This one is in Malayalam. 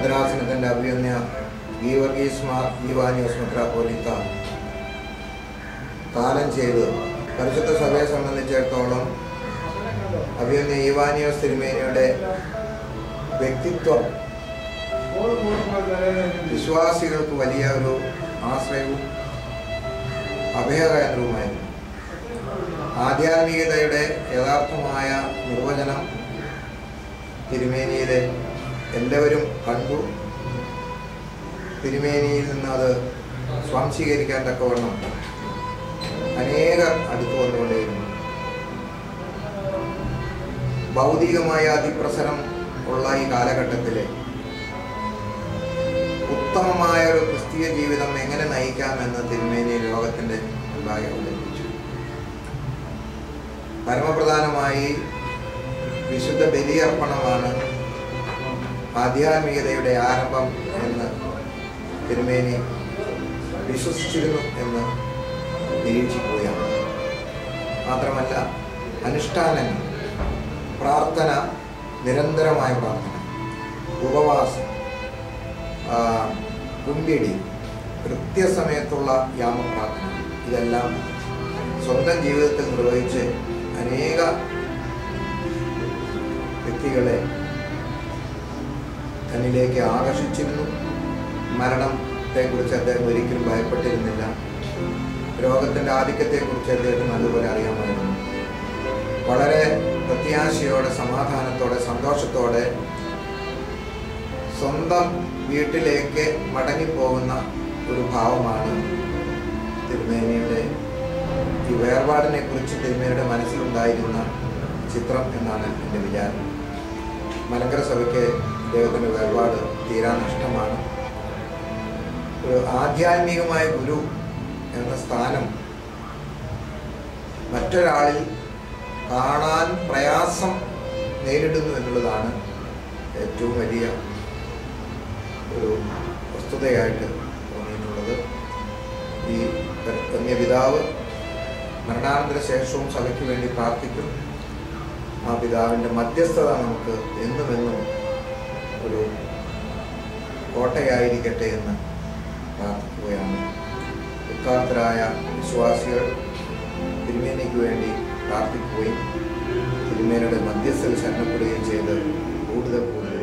ഭദ്രാസനത്തിൻ്റെ അഭിയന്യ ഗീവർഗീസ് മാർ ഈവാനിയോസ് മെത്രാപ്പോലിത്ത കാലം ചെയ്ത് പരിശുദ്ധ സഭയെ സംബന്ധിച്ചിടത്തോളം അഭിയന്യ ഈവാനിയോസ് തിരുമേനിയുടെ വ്യക്തിത്വം വിശ്വാസികൾക്ക് വലിയ ഒരു ആശ്രയവും അഭയകേന്ദ്രവുമായിരുന്നു ആധ്യാത്മികതയുടെ യഥാർത്ഥമായ നിർവചനം തിരുമേനിയിലെ എല്ലാവരും കണ്ടു തിരുമേനിയിൽ നിന്ന് അത് സ്വാംശീകരിക്കാൻ തക്കവണ്ണം അനേകർ അടുത്തു വന്നുകൊണ്ടേയിരുന്നു ഭൗതികമായ അതിപ്രസരം ഉള്ള ഈ കാലഘട്ടത്തിലെ ഉത്തമമായ ഒരു ക്രിസ്തീയ ജീവിതം എങ്ങനെ നയിക്കാമെന്ന് തിരുമേനി ലോകത്തിൻ്റെ മുമ്പാകെ അവതരിപ്പിച്ചു പരമപ്രധാനമായി വിശുദ്ധ ബലിയർപ്പണമാണ് ആധ്യാത്മികതയുടെ ആരംഭം എന്ന് തിരുമേനി വിശ്വസിച്ചിരുന്നു എന്ന് നിരീക്ഷിക്കുകയാണ് മാത്രമല്ല അനുഷ്ഠാനങ്ങൾ പ്രാർത്ഥന നിരന്തരമായ പ്രാർത്ഥന ഉപവാസം ആ, കുമ്പിടി കൃത്യസമയത്തുള്ള യാമപ്രാർത്ഥന ഇതെല്ലാം സ്വന്തം ജീവിതത്തിൽ നിർവഹിച്ച് അനേക വ്യക്തികളെ തന്നിലേക്ക് ആകർഷിച്ചിരുന്നു മരണത്തെക്കുറിച്ച് അദ്ദേഹം ഒരിക്കലും ഭയപ്പെട്ടിരുന്നില്ല രോഗത്തിൻ്റെ ആധിക്യത്തെക്കുറിച്ച് അദ്ദേഹത്തിന് നല്ലപോലെ അറിയാമായിരുന്നു വളരെ പ്രത്യാശയോടെ സമാധാനത്തോടെ സന്തോഷത്തോടെ സ്വന്തം വീട്ടിലേക്ക് മടങ്ങിപ്പോകുന്ന ഒരു ഭാവമാണ് തിരുമേനിയുടെ ഈ വേർപാടിനെ കുറിച്ച് തിരുമേനിയുടെ മനസ്സിലുണ്ടായിരുന്ന ചിത്രം എന്നാണ് എൻ്റെ വിചാരം മലങ്കര സഭയ്ക്ക് ഇദ്ദേഹത്തിൻ്റെ വേർപാട് തീരാ നഷ്ടമാണ് ഒരു ആധ്യാത്മികമായ ഗുരു എന്ന സ്ഥാനം മറ്റൊരാളിൽ കാണാൻ പ്രയാസം നേരിടുന്നു എന്നുള്ളതാണ് ഏറ്റവും വലിയ ഒരു വസ്തുതയായിട്ട് തോന്നിയിട്ടുള്ളത് ഈ കന്യപിതാവ് മരണാനന്തര ശേഷവും സഭയ്ക്ക് വേണ്ടി പ്രാർത്ഥിക്കും ആ പിതാവിൻ്റെ മധ്യസ്ഥത നമുക്ക് എന്നും എന്നും ഒരു കോട്ടയായിരിക്കട്ടെ എന്ന് പ്രാർത്ഥിക്കുകയാണ് ഉത്കാർത്തരായ വിശ്വാസികൾ തിരുമേനിക്ക് വേണ്ടി പ്രാർത്ഥിക്കുകയും തിരുമേനയുടെ മധ്യസ്ഥൽ ശരണപ്പെടുകയും ചെയ്ത് കൂടുതൽ കൂടുതൽ